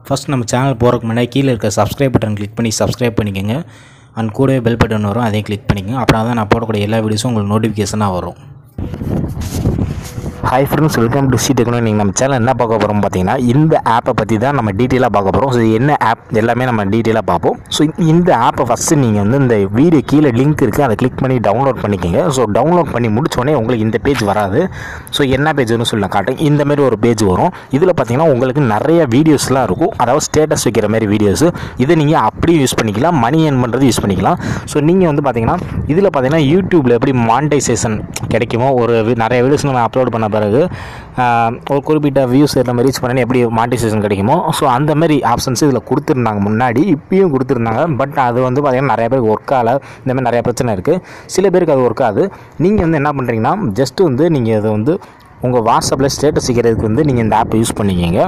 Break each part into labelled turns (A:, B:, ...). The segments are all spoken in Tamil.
A: ஃபஸ்ட் நம்ம சேனல் போகிறதுக்கு முன்னாடி கீழே இருக்க சப்ஸ்கிரைப் பட்டன் கிளிக் பண்ணி சப்ஸ்கிரைப் பண்ணிக்கோங்க அண்ட் கூடவே பெல் பட்டன் வரும் அதையும் கிளிக் பண்ணிக்கோங்க அப்படின்னா தான் நான் போடக்கூடிய எல்லா வீடியோஸும் உங்களுக்கு நோட்டிஃபிகேஷனாக வரும் hi friends welcome to C Techno நீங்கள் நம்ம சேனல் என்ன பார்க்க போகிறோம் பார்த்தீங்கன்னா இந்த ஆப்பை பற்றி தான் நம்ம டீட்டெயிலாக பார்க்க போகிறோம் ஸோ என்ன ஆப் எல்லாமே நம்ம டீட்டெயிலாக பார்ப்போம் ஸோ இந்த ஆப்பை ஃபஸ்ட்டு நீங்கள் வந்து இந்த வீடியோ கீழே லிங்க் இருக்குது அதை கிளிக் பண்ணி டவுன்லோட் பண்ணிக்கோங்க ஸோ டவுன்லோட் பண்ணி முடிச்சோடனே உங்களுக்கு இந்த பேஜ் வராது ஸோ என்ன பேஜ்னு சொல்லி நான் காட்டுறேன் இந்த மாதிரி ஒரு பேஜ் வரும் இதில் பார்த்தீங்கன்னா உங்களுக்கு நிறைய வீடியோஸ்லாம் இருக்கும் அதாவது ஸ்டேட்டஸ் வைக்கிற மாதிரி வீடியோஸ் இதை நீங்கள் அப்படியே யூஸ் பண்ணிக்கலாம் மணி ஏர்ன் பண்ணுறது யூஸ் பண்ணிக்கலாம் ஸோ நீங்கள் வந்து பார்த்தீங்கன்னா இதில் பார்த்தீங்கன்னா யூடியூப்பில் எப்படி மானிட்டைசேஷன் கிடைக்குமோ ஒரு வி- நிறைய வீடியோஸ் நம்ம அப்லோட் பண்ண பிறகு ஆஹ், ஒரு குறிப்பிட்ட வியூஸ் நம்ம ரீச் பண்ணி எப்படி மானிட்டைசேஷன் கிடைக்குமோ ஸோ அந்த மாதிரி ஆப்ஷன்ஸ் இதில் கொடுத்துருந்தாங்க முன்னாடி இப்பயும் கொடுத்துருந்தாங்க பட் அது வந்து பார்த்தீங்கன்னா நிறைய பேருக்கு ஒர்க் ஆகல இந்த மாதிரி நிறைய பிரச்சனை இருக்குது சில பேருக்கு அது ஒர்க் ஆகுது நீங்கள் வந்து என்ன பண்ணுறீங்கன்னா ஜஸ்ட் வந்து நீங்கள் இதை வந்து உங்கள் வாட்ஸ்அப்பில் ஸ்டேட்டஸ் வைக்கிறதுக்கு வந்து நீங்கள் இந்த ஆப்பை யூஸ் பண்ணிக்கிங்க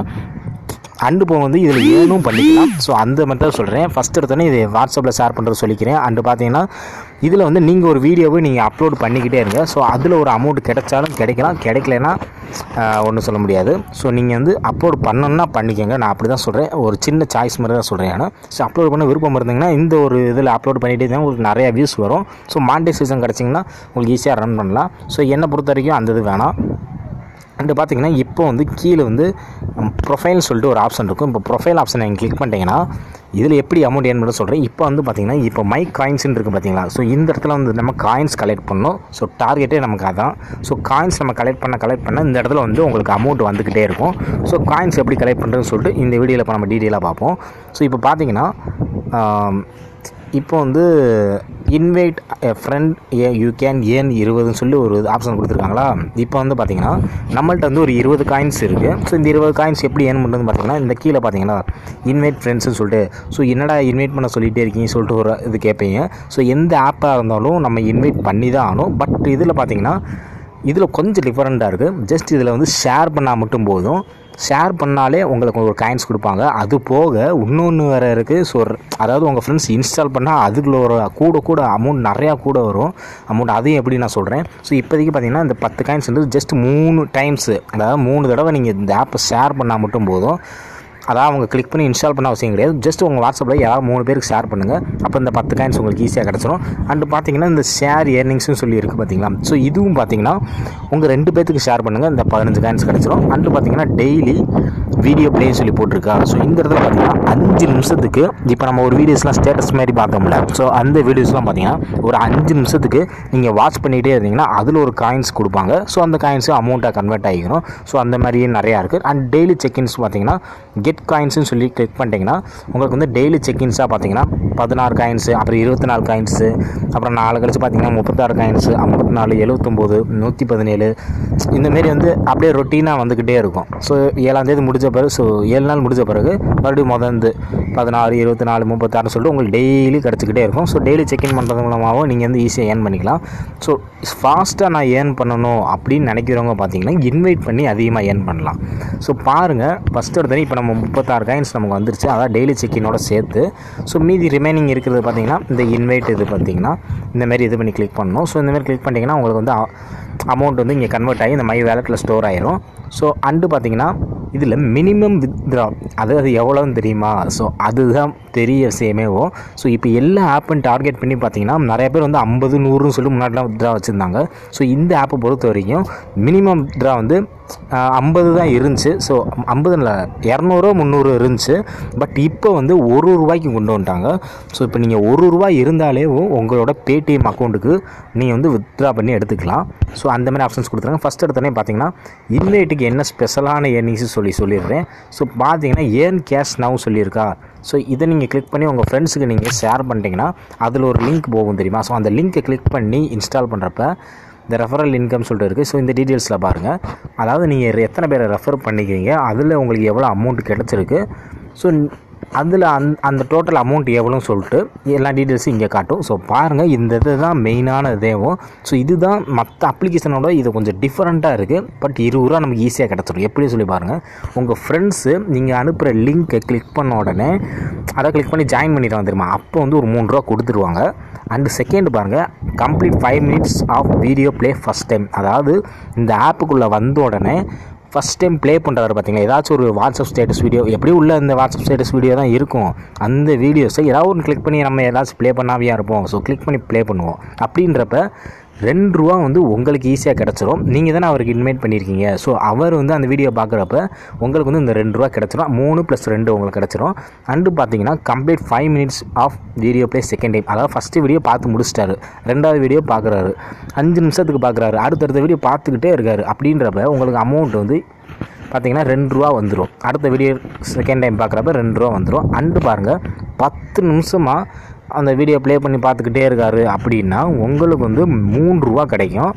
A: அண்டு இப்போ வந்து இதில் ஏனும் பண்ணிக்கலாம் ஸோ அந்த மாதிரி தான் சொல்கிறேன் ஃபஸ்ட் எடுத்தோன்னே இது வாட்ஸ்அப்பில் ஷேர் பண்ணுறது சொல்லிக்கிறேன் அண்டு பார்த்தீங்கன்னா இதில் வந்து நீங்கள் ஒரு வீடியோவை நீங்கள் அப்லோட் பண்ணிக்கிட்டே இருங்க ஸோ அதில் ஒரு அமௌண்ட் கிடைச்சாலும் கிடைக்கலாம் கிடைக்கலனா ஒன்றும் சொல்ல முடியாது ஸோ நீங்கள் வந்து அப்லோட் பண்ணணும்னா பண்ணிக்கோங்க நான் அப்படி தான் சொல்கிறேன் ஒரு சின்ன சாய்ஸ் மாதிரி தான் சொல்கிறேன் நான் ஸோ அப்லோட் பண்ண விருப்பம் இருந்தீங்கன்னா இந்த ஒரு இதில் அப்லோட் பண்ணிகிட்டே இருந்தால் உங்களுக்கு நிறைய வியூஸ் வரும் ஸோ மானிட்டைசேஷன் கிடச்சிங்கன்னா உங்களுக்கு ஈஸியாக ரன் பண்ணலாம் ஸோ என்னை பொறுத்த வரைக்கும் அந்த இது வேணாம் அண்டு பார்த்தீங்கன்னா இப்போ வந்து கீழே வந்து ப்ரொஃபைல்னு சொல்லிட்டு ஒரு ஆப்ஷன் இருக்கும் இப்போ ப்ரொஃபைல் ஆப்ஷனை நீங்கள் கிளிக் பண்ணிட்டீங்கன்னா இதில் எப்படி அமௌண்ட் ஏன் பண்ண சொல்கிறேன் இப்போ வந்து பார்த்தீங்கன்னா இப்போ மை காயின்ஸ்னு இருக்குது பார்த்தீங்களா ஸோ இந்த இடத்துல வந்து நம்ம காயின்ஸ் கலெக்ட் பண்ணணும் ஸோ டார்கெட்டே நமக்கு அதான் ஸோ காயின்ஸ் நம்ம கலெக்ட் பண்ண கலெக்ட் பண்ண இந்த இடத்துல வந்து உங்களுக்கு அமௌண்ட் வந்துக்கிட்டே இருக்கும் ஸோ காயின்ஸ் எப்படி கலெக்ட் பண்ணுறதுன்னு சொல்லிட்டு இந்த வீடியோவில் இப்போ நம்ம டீட்டெயிலாக பார்ப்போம் ஸோ இப்போ பார்த்தீங்கன்னா ஆம், இப்போ வந்து invite a friend a you can earn இருபதுன்னு சொல்லி ஒரு ஆப்ஷன் கொடுத்துருக்காங்களா இப்போ வந்து பார்த்தீங்கன்னா நம்மள்ட்ட வந்து ஒரு இருபது காயின்ஸ் இருக்குது ஸோ இந்த இருபது காயின்ஸ் எப்படி ஏன் பண்ணுறதுன்னு பார்த்தீங்கன்னா இந்த கீழே பார்த்தீங்கன்னா இன்வைட் ஃப்ரெண்ட்ஸ்னு சொல்லிட்டு ஸோ என்னடா இன்வைட் பண்ண சொல்லிகிட்டே இருக்கீங்க சொல்லிட்டு ஒரு இது கேட்பீங்க ஸோ எந்த ஆப்பாக இருந்தாலும் நம்ம இன்வைட் பண்ணி தான் ஆகணும் பட் இதில் பார்த்தீங்கன்னா இதில் கொஞ்சம் டிஃப்ரெண்ட்டாக இருக்குது ஜஸ்ட் இதில் வந்து ஷேர் பண்ணால் மட்டும் போதும் ஷேர் பண்ணாலே உங்களுக்கு ஒரு காயின்ஸ் கொடுப்பாங்க அது போக இன்னொன்று வேறு இருக்குது ஸோ அதாவது உங்கள் ஃப்ரெண்ட்ஸ் இன்ஸ்டால் பண்ணால் அதுக்குள்ள ஒரு கூட கூட அமௌண்ட் நிறையா கூட வரும் அமௌண்ட் அதையும் எப்படி நான் சொல்கிறேன் ஸோ இப்போதைக்கு பார்த்தீங்கன்னா இந்த பத்து காயின்ஸ் வந்து ஜஸ்ட் மூணு டைம்ஸு அதாவது மூணு தடவை நீங்கள் இந்த ஆப்பை ஷேர் பண்ணால் மட்டும் போதும் அதாவது அவங்க கிளிக் பண்ணி இன்ஸ்டால் பண்ண அவசியம் கிடையாது ஜஸ்ட் உங்கள் வாட்ஸ்அப்பில் யாராவது மூணு பேருக்கு ஷேர் பண்ணுங்கள் அப்போ இந்த பத்து காயின்ஸ் உங்களுக்கு ஈஸியாக கிடச்சிரும் அண்டு பார்த்தீங்கன்னா இந்த ஷேர் ஏர்னிங்ஸ்னு சொல்லி இருக்குது பார்த்தீங்களா ஸோ இதுவும் பார்த்தீங்கன்னா உங்கள் ரெண்டு பேத்துக்கு ஷேர் பண்ணுங்கள் இந்த பதினஞ்சு காயின்ஸ் கிடச்சிரும் அண்டு பார்த்தீங்கன்னா டெய்லி வீடியோ ப்ளேன்னு சொல்லி போட்டிருக்கா ஸோ இந்த இடத்துல பார்த்தீங்கன்னா அஞ்சு நிமிஷத்துக்கு இப்போ நம்ம ஒரு வீடியோஸ்லாம் ஸ்டேட்டஸ் மாதிரி பார்த்தோம்ல ஸோ அந்த வீடியோஸ்லாம் பார்த்தீங்கன்னா ஒரு அஞ்சு நிமிஷத்துக்கு நீங்கள் வாட்ச் பண்ணிகிட்டே இருந்தீங்கன்னா அதில் ஒரு காயின்ஸ் கொடுப்பாங்க ஸோ அந்த காயின்ஸு அமௌண்ட்டாக கன்வெர்ட் ஆகிக்கணும் ஸோ அந்த மாதிரியே நிறையா இருக்குது அண்ட் டெய்லி செக்இன்ஸ் பார்த்தீங்கன்னா கெட் காயின்ஸ்னு சொல்லி கிளிக் பண்ணிட்டீங்கன்னா உங்களுக்கு வந்து டெய்லி செக்இன்ஸாக பார்த்தீங்கன்னா பதினாறு காயின்ஸு அப்புறம் இருபத்தி நாலு காயின்ஸு அப்புறம் நாலு கழிச்சு பார்த்தீங்கன்னா முப்பத்தாறு காயின்ஸு ஐம்பத்தி நாலு எழுபத்தொம்போது நூற்றி பதினேழு இந்தமாரி வந்து அப்படியே ரொட்டீனாக வந்துக்கிட்டே இருக்கும் ஸோ ஏழாந்தேதி முடிஞ்ச பிறகு ஸோ ஏழு நாள் முடிஞ்ச பிறகு மறுபடியும் முதந்து பதினாறு இருபத்தி நாலு முப்பத்தாறு சொல்லிட்டு உங்களுக்கு டெய்லி கிடச்சிக்கிட்டே இருக்கும் ஸோ டெய்லி செக்இன் பண்ணுறது மூலமாகவும் நீங்கள் வந்து ஈஸியாக ஏர்ன் பண்ணிக்கலாம் ஸோ ஃபாஸ்ட்டாக நான் ஏர்ன் பண்ணணும் அப்படின்னு நினைக்கிறவங்க பார்த்தீங்கன்னா இன்வைட் பண்ணி அதிகமாக ஏர்ன் பண்ணலாம் ஸோ பாருங்கள் ஃபஸ்ட் எடுத்தோடனே இப்போ நம்ம முப்பத்தாறு காயின்ஸ் நமக்கு வந்துருச்சு அதான் டெய்லி செக்கினோட சேர்த்து ஸோ மீதி ரிமைனிங் இருக்கிறது பார்த்தீங்கன்னா இந்த இன்வைட் இது பார்த்தீங்கன்னா இந்த மாதிரி இது பண்ணி கிளிக் பண்ணணும் ஸோ இந்த மாதிரி கிளிக் பண்ணிட்டீங்கன்னா உங்களுக்கு வந்து அமௌண்ட் வந்து இங்கே கன்வெர்ட் ஆகி இந்த மை வேலெட்டில் ஸ்டோர் ஆயிரும் ஸோ அண்டு பார்த்தீங்கன்னா இதில் மினிமம் வித்ட்ரா அது அது எவ்வளோன்னு தெரியுமா ஸோ அதுதான் பெரிய விஷயமேவும் ஸோ இப்போ எல்லா ஆப்பும் டார்கெட் பண்ணி பார்த்தீங்கன்னா நிறைய பேர் வந்து ஐம்பது நூறுன்னு சொல்லி முன்னாடிலாம் வித்ட்ரா வச்சுருந்தாங்க ஸோ இந்த ஆப்பை பொறுத்த வரைக்கும் மினிமம் வித்ட்ரா வந்து ஐம்பது தான் இருந்துச்சு ஸோ ஐம்பது இல்லை இரநூறு முந்நூறு இருந்துச்சு பட் இப்போ வந்து ஒரு ரூபாய்க்கு கொண்டு வந்துட்டாங்க ஸோ இப்போ நீங்கள் ஒரு ரூபாய் இருந்தாலே உங்களோட பேடிஎம் அக்கௌண்ட்டுக்கு நீங்கள் வந்து வித்ட்ரா பண்ணி எடுத்துக்கலாம் ஸோ அந்த மாதிரி ஆப்ஷன்ஸ் கொடுத்துருங்க ஃபஸ்ட் எடுத்தோடனே பார்த்தீங்கன்னா இன்வைட்டுக்கு என்ன ஸ்பெஷலான ஏர்னிங்ஸ் சொல்லி சொல்லிடுறேன் ஸோ பார்த்தீங்கன்னா ஏர்ன் கேஷ் நவ் சொல்லியிருக்கா ஸோ இதை நீங்கள் கிளிக் பண்ணி உங்கள் ஃப்ரெண்ட்ஸுக்கு நீங்கள் ஷேர் பண்ணிட்டீங்கன்னா அதில் ஒரு லிங்க் போகும் தெரியுமா ஸோ அந்த லிங்க்கை கிளிக் பண்ணி இன்ஸ்டால் பண்ணுறப்ப இந்த ரெஃபரல் இன்கம் சொல்லிட்டு இருக்குது ஸோ இந்த டீட்டெயில்ஸில் பாருங்கள் அதாவது நீங்கள் எத்தனை பேரை ரெஃபர் பண்ணிக்கிறீங்க அதில் உங்களுக்கு எவ்வளோ அமௌண்ட் கிடச்சிருக்கு ஸோ அதில் அந் அந்த டோட்டல் அமௌண்ட் எவ்வளோன்னு சொல்லிட்டு எல்லா டீட்டெயில்ஸும் இங்கே காட்டும் ஸோ பாருங்கள் இந்த இது தான் மெயினான இதேவும் ஸோ இதுதான் மற்ற அப்ளிகேஷனோட இது கொஞ்சம் டிஃப்ரெண்ட்டாக இருக்குது பட் இருபது ரூபா நமக்கு ஈஸியாக கிடச்சிடும் எப்படி சொல்லி பாருங்கள் உங்கள் ஃப்ரெண்ட்ஸு நீங்கள் அனுப்புகிற லிங்க்கை கிளிக் பண்ண உடனே அதை கிளிக் பண்ணி ஜாயின் பண்ணிடுவாங்க தெரியுமா அப்போ வந்து ஒரு மூணு ரூபா கொடுத்துருவாங்க அண்டு செகண்ட் பாருங்கள் complete five minutes of video play first time அதாவது இந்த ஆப்புக்குள்ளே வந்த உடனே ஃபஸ்ட் டைம் ப்ளே பண்ணுறாரு பார்த்தீங்களா ஏதாச்சும் ஒரு வாட்ஸ்அப் ஸ்டேட்டஸ் வீடியோ எப்படி உள்ள இந்த வாட்ஸ்அப் ஸ்டேட்டஸ் வீடியோ தான் இருக்கும் அந்த வீடியோஸை ஏதாவது ஒன்று கிளிக் பண்ணி நம்ம ஏதாச்சும் ப்ளே பண்ணாமையாக இருப்போம் ஸோ கிளிக் பண்ணி ப்ளே பண்ணுவோம் அப்படின்றப்ப ரெண்டு ரூபா வந்து உங்களுக்கு ஈஸியாக கிடச்சிரும் நீங்கள் தானே அவருக்கு இன்வைட் பண்ணியிருக்கீங்க ஸோ அவர் வந்து அந்த வீடியோ பார்க்குறப்ப உங்களுக்கு வந்து இந்த ரெண்டு ரூபா கிடச்சிரும் மூணு ப்ளஸ் ரெண்டு உங்களுக்கு கிடச்சிரும் அண்டு பார்த்தீங்கன்னா complete five minutes of video play second time அதாவது ஃபஸ்ட்டு வீடியோ பார்த்து முடிச்சிட்டாரு ரெண்டாவது வீடியோ பார்க்குறாரு அஞ்சு நிமிஷத்துக்கு பார்க்குறாரு அடுத்தடுத்த வீடியோ பார்த்துக்கிட்டே இருக்காரு அப்படின்றப்ப உங்களுக்கு அமௌண்ட் வந்து பார்த்தீங்கன்னா ரெண்டு ரூபா வந்துடும் அடுத்த வீடியோ செகண்ட் டைம் பார்க்குறப்ப ரெண்டு ரூபா வந்துடும் அண்டு பாருங்கள் பத்து நிமிஷமாக அந்த வீடியோ ப்ளே பண்ணி பார்த்துக்கிட்டே இருக்காரு அப்படின்னா உங்களுக்கு வந்து மூணு ரூபா கிடைக்கும்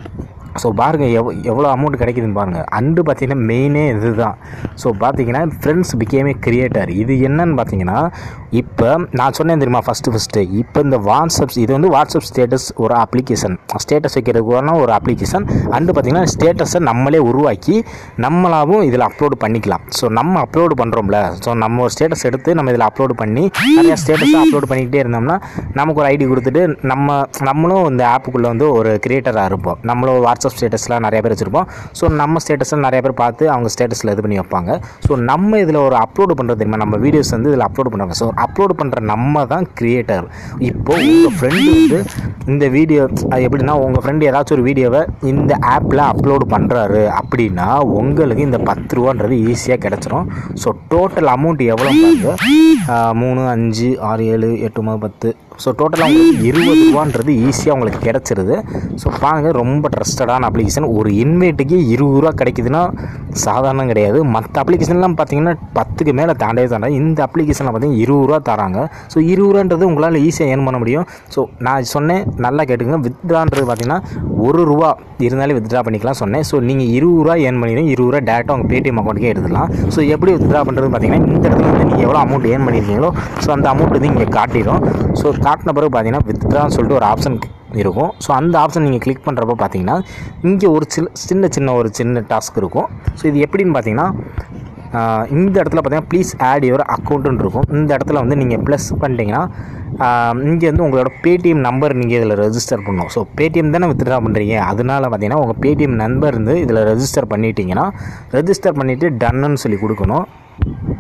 A: ஸோ பாருங்கள் எவ் எவ்வளோ அமௌண்ட் கிடைக்குதுன்னு பாருங்கள் அண்டு பார்த்தீங்கன்னா மெயினே இது தான் ஸோ பார்த்தீங்கன்னா ஃப்ரெண்ட்ஸ் பிகேமே கிரியேட்டர் இது என்னன்னு பார்த்தீங்கன்னா இப்போ நான் சொன்னேன் தெரியுமா ஃபஸ்ட்டு ஃபஸ்ட்டு இப்போ இந்த வாட்ஸ்அப் இது வந்து வாட்ஸ்அப் ஸ்டேட்டஸ் ஒரு அப்ளிகேஷன் ஸ்டேட்டஸ் வைக்கிறதுக்கான ஒரு அப்ளிகேஷன் அண்டு பார்த்தீங்கன்னா ஸ்டேட்டஸை நம்மளே உருவாக்கி நம்மளாவும் இதில் அப்லோடு பண்ணிக்கலாம் ஸோ நம்ம அப்லோடு பண்ணுறோம்ல ஸோ நம்ம ஒரு ஸ்டேட்டஸ் எடுத்து நம்ம இதில் அப்லோடு பண்ணி நிறைய ஸ்டேட்டஸாக அப்லோடு பண்ணிக்கிட்டே இருந்தோம்னா நமக்கு ஒரு ஐடி கொடுத்துட்டு நம்ம நம்மளும் இந்த ஆப்புக்குள்ளே வந்து ஒரு கிரியேட்டராக இருப்போம் நம்மளும் வாட்ஸ்அப் ஸ்டேட்டஸ்லாம் நிறைய பேர் வச்சுருப்போம் ஸோ நம்ம ஸ்டேட்டஸில் நிறைய பேர் பார்த்து அவங்க ஸ்டேட்டஸில் இது பண்ணி வைப்பாங்க ஸோ நம்ம இதில் ஒரு அப்லோடு பண்ணுறது தெரியுமா நம்ம வீடியோஸ் வந்து இதில் அப்லோடு பண்ணுறாங்க ஸோ அப்லோடு பண்ணுற நம்ம தான் கிரியேட்டர் இப்போது உங்கள் ஃப்ரெண்டு வந்து இந்த வீடியோ அது எப்படின்னா உங்கள் ஃப்ரெண்டு ஏதாச்சும் ஒரு வீடியோவை இந்த ஆப்பில் அப்லோடு பண்ணுறாரு அப்படின்னா உங்களுக்கு இந்த பத்து ரூபான்றது ஈஸியாக கிடச்சிரும் ஸோ டோட்டல் அமௌண்ட் எவ்வளோ பாருங்க ஆஹ் மூணு அஞ்சு ஆறு ஏழு எட்டு ஒம்பது பத்து ஸோ டோட்டலாக உங்களுக்கு இருபது ரூபான்றது ஈஸியாக உங்களுக்கு கிடச்சிருது ஸோ பாருங்கள் ரொம்ப ட்ரஸ்டடான அப்ளிகேஷன் ஒரு இன்வைட்டுக்கு இருபது ரூபா கிடைக்குதுன்னா சாதாரணம் கிடையாது மற்ற அப்ளிகேஷன்லாம் பார்த்தீங்கன்னா பத்துக்கு மேலே தாண்டவே தாண்டா இந்த அப்ளிகேஷனில் பார்த்தீங்கன்னா இருபது ரூபா தராங்க ஸோ இருபது ரூபான்றது உங்களால் ஈஸியாக ஏர்ன் பண்ண முடியும் ஸோ நான் சொன்னேன் நல்லா கேட்டுங்க வித்ட்ரான்றது பார்த்தீங்கன்னா ஒரு ரூபா இருந்தாலே வித்ட்ரா பண்ணிக்கலாம் சொன்னேன் ஸோ நீங்கள் இருபது ரூபா ஏர்ன் பண்ணிடுங்க இருபது ரூபா டேரெக்டாக உங்கள் பேடிஎம் அக்கௌண்ட்டுக்கே எடுத்துக்கலாம் ஸோ எப்படி வித்ட்ரா பண்ணுறது பார்த்தீங்கன்னா இந்த இடத்துல வந்து நீங்கள் எவ்வளோ அமௌண்ட் ஏர்ன் பண்ணியிருக்கீங்களோ ஸோ அந்த அமௌண்ட் வந்து இங்கே காட்டிடும் ஸோ காட்டின பிறகு பார்த்தீங்கன்னா வித்ட்ரான்னு சொல்லிட்டு ஒரு ஆப்ஷன் இருக்கும் ஸோ அந்த ஆப்ஷன் நீங்கள் கிளிக் பண்ணுறப்ப பார்த்தீங்கன்னா இங்கே ஒரு சில சின்ன சின்ன ஒரு சின்ன டாஸ்க் இருக்கும் ஸோ இது எப்படின்னு பார்த்தீங்கன்னா ஆஹ் இந்த இடத்துல பார்த்தீங்கன்னா ப்ளீஸ் ஆட் யுவர் அக்கௌண்ட்டுன்னு இருக்கும் இந்த இடத்துல வந்து நீங்கள் ப்ளஸ் பண்ணிட்டீங்கன்னா இங்கே வந்து உங்களோட பேடிஎம் நம்பர் நீங்கள் இதில் ரெஜிஸ்டர் பண்ணணும் ஸோ பேடிஎம் தானே வித்ட்ரா பண்ணுறீங்க அதனால பார்த்தீங்கன்னா உங்கள் பேடிஎம் நம்பர் இருந்து இதில் ரெஜிஸ்டர் பண்ணிட்டீங்கன்னா ரெஜிஸ்டர் பண்ணிவிட்டு டன்னுன்னு சொல்லி கொடுக்கணும்